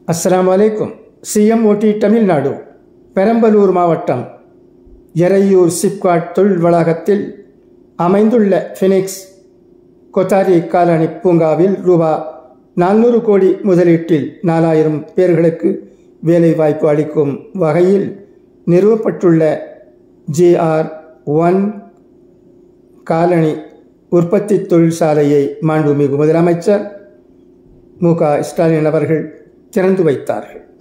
அஸ்ஸலாமு அலைக்கும் சிஎம்ஓடி தமிழ்நாடு பெரம்பலூர் மாவட்டம் எறையூர் சிப்காட் தொழில் வளாகத்தில் அமைந்துள்ள ஃபினிக்ஸ் கொத்தாரி காலனி பூங்காவில் ரூபா நானூறு கோடி முதலீட்டில் நாலாயிரம் பேர்களுக்கு வேலைவாய்ப்பு அளிக்கும் வகையில் நிறுவப்பட்டுள்ள ஜிஆர் ஒன் காலனி உற்பத்தி தொழிற்சாலையை மாண்புமிகு முதலமைச்சர் மு க ஸ்டாலின் அவர்கள் திறந்து வைத்தார்கள்